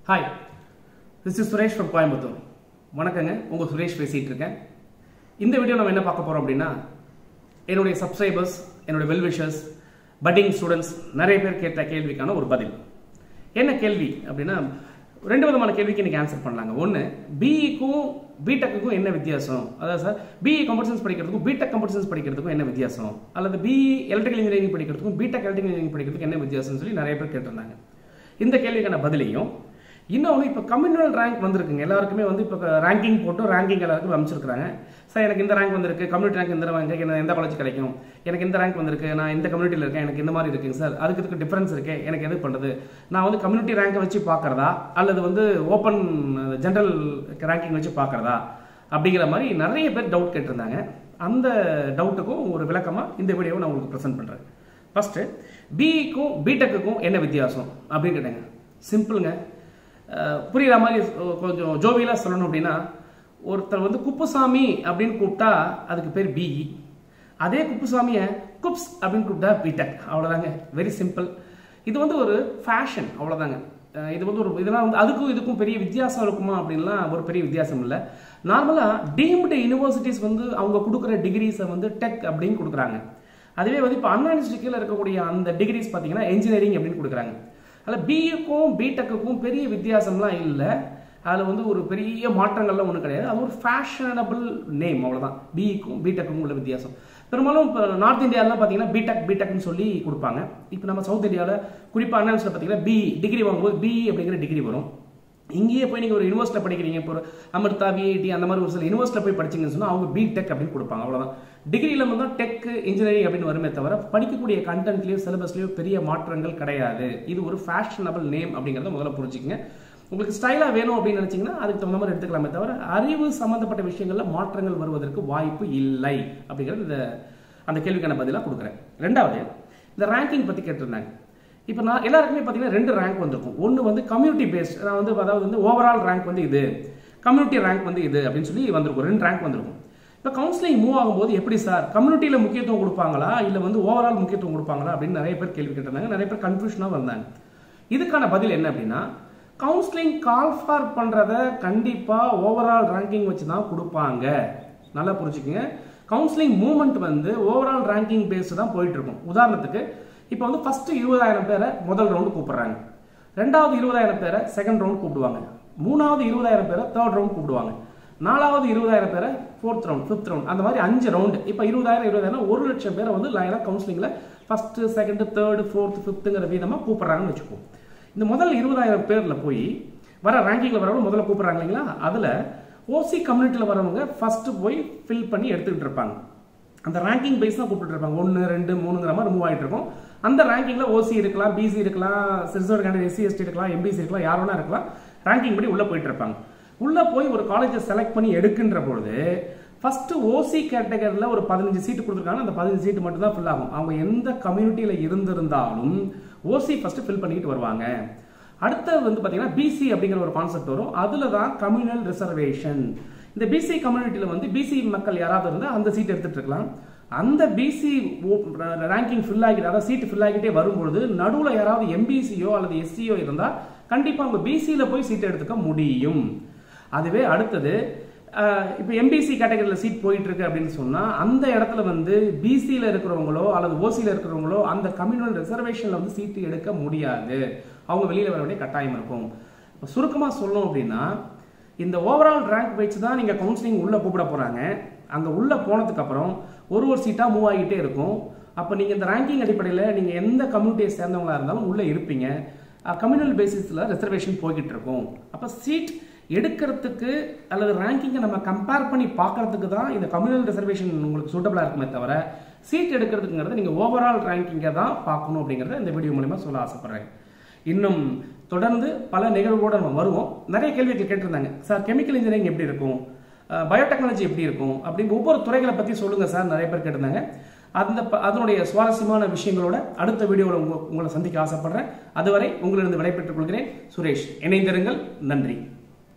hi this is Suresh from Coimbatore வணக்கங்க உங்கள் சுரேஷ் பேசிகிட்டு இருக்கேன் இந்த வீடியோ நம்ம என்ன பார்க்க போகிறோம் அப்படின்னா என்னுடைய சப்ஸ்கிரைபர்ஸ் என்னுடைய வெல்விஷர்ஸ் பட்டிங் ஸ்டூடெண்ட்ஸ் நிறைய பேர் கேட்ட கேள்விக்கான ஒரு பதில் என்ன கேள்வி அப்படின்னா ரெண்டு விதமான கேள்விக்கு இன்னைக்கு ஆன்சர் பண்ணலாங்க ஒன்று பிஇக்கும் பிடெக்குக்கும் என்ன வித்தியாசம் அதாவது சார் பிஇ கம்ப்யூட்டர் சயின்ஸ் படிக்கிறதுக்கும் பிடெக் கம்ப்யூட்டர் சயின்ஸ் படிக்கிறதுக்கும் என்ன வித்தியாசம் அல்லது பிஇ எலக்ட்ரிக்கல் இன்ஜினியரிங் படிக்கிறதுக்கும் பிடெக் எலக்ட்ரிக்கல் இன்ஜினியரிங் படிக்கிறதுக்கு என்ன வித்தியாசம்னு சொல்லி நிறைய பேர் கேட்டிருந்தாங்க இந்த கேள்விக்கான பதிலையும் இன்னொன்று இப்போ கம்யூனல் ரேங்க் வந்திருக்குங்க எல்லாருக்குமே வந்து இப்போ ரேங்கிங் போட்டு ரேங்கிங் எல்லாருக்கும் அமைச்சிருக்காங்க சார் எனக்கு இந்த ரேங்க் வந்திருக்கு கம்யூனிட்டி ரேங்க் இந்த ரேங்க் எனக்கு எந்த காலேஜ் கிடைக்கும் எனக்கு இந்த ரேங்க் வந்திருக்கு நான் இந்த கம்யூனிட்டியில் இருக்கேன் எனக்கு இந்த மாதிரி இருக்குங்க சார் அதுக்கு இதுக்கு டிஃபரன்ஸ் இருக்கு எனக்கு எது பண்ணுறது நான் வந்து கம்யூனிட்டி ரேங்கை வச்சு பார்க்கறதா அல்லது வந்து ஓப்பன் ஜென்ரல் ரேங்கிங் வச்சு பார்க்கறதா அப்படிங்கிற மாதிரி நிறைய பேர் டவுட் கேட்டிருந்தாங்க அந்த டவுட்டுக்கும் ஒரு விளக்கமாக இந்த வீடியோவை நான் உங்களுக்கு ப்ரெசென்ட் பண்ணுறேன் ஃபர்ஸ்ட் பிஇக்கும் பிடெக்குக்கும் என்ன வித்தியாசம் அப்படின்னு கேட்டாங்க சிம்பிளுங்க அஹ் புரியுற மாதிரி அஹ் கொஞ்சம் ஜோவியலாக சொல்லணும் அப்படின்னா ஒருத்தர் வந்து குப்புசாமி அப்படின்னு கூப்பிட்டா அதுக்கு பேர் பிஇ அதே குப்புசாமியை குப்ஸ் அப்படின்னு கூப்பிட்டா பிடெக் அவ்வளோதாங்க வெரி சிம்பிள் இது வந்து ஒரு ஃபேஷன் அவ்வளோதாங்க அஹ் இது வந்து ஒரு இதெல்லாம் வந்து அதுக்கும் இதுக்கும் பெரிய வித்தியாசம் இருக்குமா அப்படின்லாம் ஒரு பெரிய வித்தியாசம் இல்லை நார்மலாக டீம்டு யூனிவர்சிட்டிஸ் வந்து அவங்க கொடுக்குற டிகிரிஸை வந்து டெக் அப்படின்னு கொடுக்குறாங்க அதுவே வந்து இப்போ அண்ணா யூனிவர்சிட்டியில் இருக்கக்கூடிய அந்த டிகிரிஸ் பார்த்தீங்கன்னா இன்ஜினியரிங் அப்படின்னு கொடுக்குறாங்க அதில் பிஇக்கும் பிடெக்குக்கும் பெரிய வித்தியாசம்லாம் இல்லை அதில் வந்து ஒரு பெரிய மாற்றங்கள்லாம் ஒன்றும் கிடையாது அது ஒரு ஃபேஷனபிள் நேம் அவ்வளோதான் பிஇக்கும் பிடெக்குக்கும் உள்ள வித்தியாசம் பெரும்பாலும் இப்போ நார்த் இந்தியாவிலாம் பார்த்தீங்கன்னா பிடெக் பிடெக்னு சொல்லி கொடுப்பாங்க இப்போ நம்ம சவுத் இந்தியாவில் குறிப்பாக அண்ணா பார்த்தீங்கன்னா பிஇ டிகிரி வாங்கும்போது பிஇ அப்படிங்கிற டிகிரி வரும் இங்கேயே போய் நீங்கள் ஒரு யூனிவர்சிட்டியில் படிக்கிறீங்க இப்போ ஒரு அமிர்தா விஐடி அந்த மாதிரி ஒரு சில யூனிவர்சிட்டியில் போய் படிச்சீங்கன்னு சொன்னால் அவங்க பிடெக் அப்படின்னு கொடுப்பாங்க அவ்வளோதான் டிகிரியில் வந்து தான் டெக் இன்ஜினியரிங் அப்படின்னு வருமே தவிர படிக்கக்கூடிய கண்டென்ட்லேயோ சிலபஸ்லேயோ பெரிய மாற்றங்கள் கிடையாது இது ஒரு ஃபேஷனபிள் நேம் அப்படிங்கிறத முதல்ல புரிஞ்சுக்கங்க உங்களுக்கு ஸ்டைலாக வேணும் அப்படின்னு நினச்சிங்கன்னா அதுக்கு தகுந்த மாதிரி எடுத்துக்கலாமே தவிர அறிவு சம்மந்தப்பட்ட விஷயங்களில் மாற்றங்கள் வருவதற்கு வாய்ப்பு இல்லை அப்படிங்கிறது இந்த அந்த கேள்விக்கான பதிலாக கொடுக்குறேன் ரெண்டாவது இந்த ரேங்கிங் பற்றி கேட்டிருந்தாங்க இப்போ நான் எல்லாருக்குமே பார்த்தீங்கன்னா ரெண்டு ரேங்க் வந்திருக்கும் ஒன்று வந்து கம்யூனிட்டி பேஸ்ட் நான் வந்து அதாவது வந்து ஓவரால் ரேங்க் வந்து இது கம்யூனிட்டி ரேங்க் வந்து இது அப்படின்னு சொல்லி வந்திருக்கும் ரெண்டு ரேங்க் வந்திருக்கும் இப்போ கவுன்சிலிங் மூவ் ஆகும்போது எப்படி சார் கம்யூனிட்டியில் முக்கியத்துவம் கொடுப்பாங்களா இல்லை வந்து ஓவரால் முக்கியத்துவம் கொடுப்பாங்களா அப்படின்னு நிறைய பேர் கேள்வி கேட்டிருந்தாங்க நிறைய பேர் கன்ஃபியூஷனாக வந்தாங்க இதுக்கான பதில் என்ன அப்படின்னா கவுன்சிலிங் கால் ஃபார் பண்ணுறத கண்டிப்பாக ஓவரால் ரேங்கிங் வச்சு தான் கொடுப்பாங்க நல்லா புரிஞ்சுக்கோங்க கவுன்சிலிங் மூவ்மெண்ட் வந்து ஓவரால் ரேங்கிங் பேஸ்டு தான் போயிட்டு இருக்கும் உதாரணத்துக்கு இப்போ வந்து ஃபர்ஸ்ட் இருபதாயிரம் பேரை முதல் ரவுண்டு கூப்பிடுறாங்க ரெண்டாவது இருபதாயிரம் பேரை செகண்ட் ரவுண்ட் கூப்பிடுவாங்க மூணாவது இருபதாயிரம் பேரை தேர்ட் ரவுண்ட் கூப்பிடுவாங்க நாலாவது இருபதாயிரம் பேரை ஃபோர்த் ரவுண்ட் ஃபிஃப்த் ரவுண்ட் அந்த மாதிரி அஞ்சு ரவுண்டு இப்போ இருபதாயிரம் இருபதாயிரம் ஒரு லட்சம் பேரை வந்து லைனாக கவுன்சிலிங்கில் ஃபர்ஸ்ட் செகண்ட் தேர்டு ஃபோர்த் ஃபிஃப்த்துங்கிற விதமாக கூப்பிட்றாங்கன்னு வச்சுக்கோ இந்த முதல் இருபதாயிரம் பேரில் போய் வர ரேங்கிங்கில் வரவங்க முதல்ல கூப்பிட்றாங்க இல்லைங்களா அதில் ஓசி கம்யூனிட்டியில் வரவங்க ஃபர்ஸ்ட் போய் ஃபில் பண்ணி எடுத்துக்கிட்டு இருப்பாங்க அந்த ரேங்கிங் பேஸ் தான் கூப்பிட்டு இருப்பாங்க ஒன்று ரெண்டு மூணுங்கிற மாதிரி மூவ் ஆகிட்டு இருக்கும் அந்த ரேங்கிங்கில் ஓசி இருக்கலாம் பிசி இருக்கலாம் ரிசர்வ் கேண்டிடேட் எஸ்சி எஸ்டி இருக்கலாம் எம்பிசி இருக்கலாம் யார் வேணா இருக்கலாம் ரேங்கிங் படி உள்ளே போயிட்டு இருப்பாங்க உள்ளே போய் ஒரு காலேஜை செலக்ட் பண்ணி எடுக்கின்ற பொழுது ஃபர்ஸ்ட் ஓசி கேட்டகரியில் ஒரு பதினஞ்சு சீட்டு கொடுத்துருக்காங்க அந்த பதினஞ்சு சீட்டு மட்டும் தான் ஃபில் ஆகும் அவங்க எந்த கம்யூனிட்டியில் இருந்திருந்தாலும் ஓசி ஃபர்ஸ்ட் ஃபில் பண்ணிட்டு வருவாங்க அடுத்தது வந்து பார்த்தீங்கன்னா பிசி அப்படிங்கிற ஒரு கான்செப்ட் வரும் அதில் தான் கம்யூனல் ரிசர்வேஷன் இந்த பிசி கம்யூனிட்டியில் வந்து பிசி மக்கள் யாராவது இருந்தால் அந்த சீட் எடுத்துட்டு இருக்கலாம் அந்த பிசி ரேங்கிங் ஃபில் ஆகிட்டு அதாவது சீட்டு ஃபில் ஆகிட்டே வரும்பொழுது நடுவில் யாராவது எம்பிசியோ அல்லது எஸ்சியோ இருந்தால் கண்டிப்பாக அவங்க பிசியில் போய் சீட் எடுத்துக்க முடியும் அதுவே அடுத்தது இப்போ எம்பிசி கேட்டகரியில் சீட் போயிட்டு இருக்கு அப்படின்னு சொன்னால் அந்த இடத்துல வந்து பிசியில் இருக்கிறவங்களோ அல்லது ஓசியில் இருக்கிறவங்களோ அந்த கம்யூனல் ரிசர்வேஷனில் வந்து சீட்டு எடுக்க முடியாது அவங்க வெளியில் வர வேண்டிய கட்டாயம் இருக்கும் இப்போ சுருக்கமாக சொல்லணும் அப்படின்னா இந்த ஓவரால் ரேங்க் வச்சு தான் நீங்கள் கவுன்சிலிங் உள்ளே கூப்பிட போகிறாங்க அங்கே உள்ளே போனதுக்கப்புறம் ஒரு ஒரு சீட்டாக மூவ் ஆகிட்டே இருக்கும் அப்போ நீங்கள் இந்த ரேங்கிங் அடிப்படையில் நீங்கள் எந்த கம்யூனிட்டியை சேர்ந்தவங்களா இருந்தாலும் உள்ளே இருப்பீங்க கம்யூனல் பேசிஸில் ரிசர்வேஷன் போய்கிட்டு இருக்கும் அப்போ சீட் எடுக்கிறதுக்கு அல்லது ரேங்கிங்கை நம்ம கம்பேர் பண்ணி பார்க்கறதுக்கு தான் இந்த கம்யூனல் ரிசர்வேஷன் உங்களுக்கு சூட்டபிளாக இருக்குமே தவிர சீட் எடுக்கிறதுங்கிறத நீங்கள் ஓவரால் ரேங்கிங்கை தான் பார்க்கணும் அப்படிங்கிறத இந்த வீடியோ மூலிமா சொல்ல ஆசைப்பட்றேன் இன்னும் தொடர்ந்து பல நிகழ்வோடு நம்ம வருவோம் நிறைய கேள்விகள் கேட்டிருந்தாங்க சார் கெமிக்கல் இன்ஜினியரிங் எப்படி இருக்கும் பயோடெக்னாலஜி எப்படி இருக்கும் அப்படின்னு ஒவ்வொரு துறைகளை பற்றி சொல்லுங்கள் சார் நிறைய பேர் கேட்டிருந்தாங்க அந்த அதனுடைய சுவாரஸ்யமான விஷயங்களோட அடுத்த வீடியோவில் உங்களை சந்திக்க ஆசைப்படுறேன் அதுவரை உங்களிடம் விடைபெற்றுக் கொள்கிறேன் சுரேஷ் இணைந்திருங்கள் நன்றி